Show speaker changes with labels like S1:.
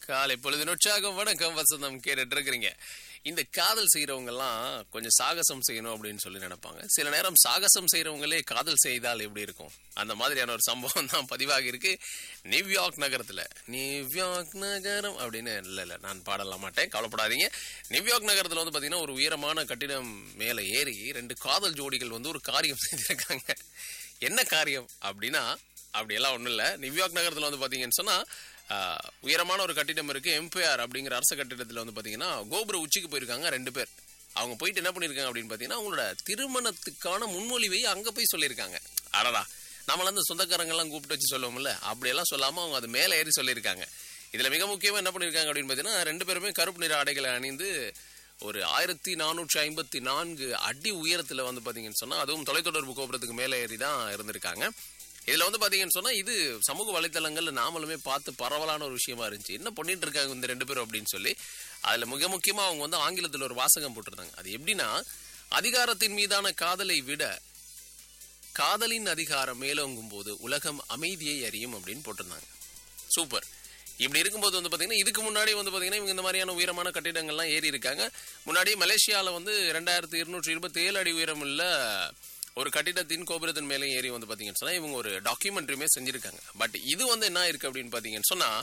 S1: காலை பொழுது உற்சாகம் வணக்கம் வசந்தம் கேட்டுட்டு இருக்கிறீங்க இந்த காதல் செய்யறவங்க எல்லாம் கொஞ்சம் சாகசம் செய்யணும் அப்படின்னு சொல்லி நினைப்பாங்க சில நேரம் சாகசம் செய்யறவங்களே காதல் செய்தால் எப்படி இருக்கும் அந்த மாதிரியான ஒரு சம்பவம் தான் பதிவாகி இருக்கு நியூயார்க் நகரத்துல நியூயார்க் நகரம் அப்படின்னு இல்ல இல்ல நான் பாடலாம் மாட்டேன் கவலைப்படாதீங்க நியூயார்க் நகரத்துல வந்து பாத்தீங்கன்னா ஒரு உயரமான கட்டிடம் மேல ஏறி ரெண்டு காதல் ஜோடிகள் வந்து ஒரு காரியம் செஞ்சிருக்காங்க என்ன காரியம் அப்படின்னா அப்படியெல்லாம் ஒன்றும் இல்லை நியூயார்க் நகரத்தில் வந்து பார்த்தீங்கன்னு சொன்னால் உயரமான ஒரு கட்டிடம் இருக்கு எம்பைஆர் அப்படிங்கிற அரசு கட்டிடத்தில் வந்து பார்த்தீங்கன்னா கோபுர உச்சிக்கு போயிருக்காங்க ரெண்டு பேர் அவங்க போயிட்டு என்ன பண்ணியிருக்காங்க அப்படின்னு பார்த்தீங்கன்னா அவங்களோட திருமணத்துக்கான முன்மொழிவை அங்கே போய் சொல்லியிருக்காங்க அடடா நம்மள அந்த சொந்தக்காரங்கெல்லாம் கூப்பிட்டு வச்சு சொல்லுவோம்ல அப்படியெல்லாம் சொல்லாமல் அவங்க அது மேலே ஏறி சொல்லியிருக்காங்க இதில் மிக முக்கியமாக என்ன பண்ணியிருக்காங்க அப்படின்னு பார்த்தீங்கன்னா ரெண்டு பேருமே கருப்பு நிற ஆடைகளை அணிந்து ஒரு ஆயிரத்தி நானூற்றி ஐம்பத்தி நான்கு அடி உயரத்தில் வந்து பார்த்தீங்கன்னு சொன்னால் அதுவும் தொலைத்தொடர்பு கோபுரத்துக்கு மேலே ஏறி தான் இருந்திருக்காங்க இதில் வந்து பார்த்தீங்கன்னு சொன்னால் இது சமூக வலைத்தளங்கள்ல நாமளுமே பார்த்து பரவலான ஒரு விஷயமா இருந்துச்சு என்ன பண்ணிட்டு இருக்காங்க இந்த ரெண்டு பேரும் அப்படின்னு சொல்லி அதில் மிக முக்கியமாக அவங்க வந்து ஆங்கிலத்தில் ஒரு வாசகம் போட்டிருந்தாங்க அது எப்படின்னா அதிகாரத்தின் மீதான காதலை விட காதலின் அதிகாரம் மேலோங்கும் போது உலகம் அமைதியை அறியும் அப்படின்னு போட்டிருந்தாங்க சூப்பர் இப்படி இருக்கும்போது வந்து பார்த்தீங்கன்னா இதுக்கு முன்னாடி வந்து பார்த்தீங்கன்னா இவங்க இந்த மாதிரியான உயரமான கட்டிடங்கள்லாம் ஏறி இருக்காங்க முன்னாடி மலேசியாவில் வந்து ரெண்டாயிரத்தி இருநூற்றி இருபத்தி ஏழு அடி உயரம் உள்ள ஒரு கட்டிடத்தின் கோபுரத்தின் மேலே ஏறி வந்து பார்த்தீங்கன்னு சொன்னால் இவங்க ஒரு டாக்குமெண்ட்ரியுமே செஞ்சிருக்காங்க பட் இது வந்து என்ன இருக்கு அப்படின்னு பார்த்தீங்கன்னு சொன்னால்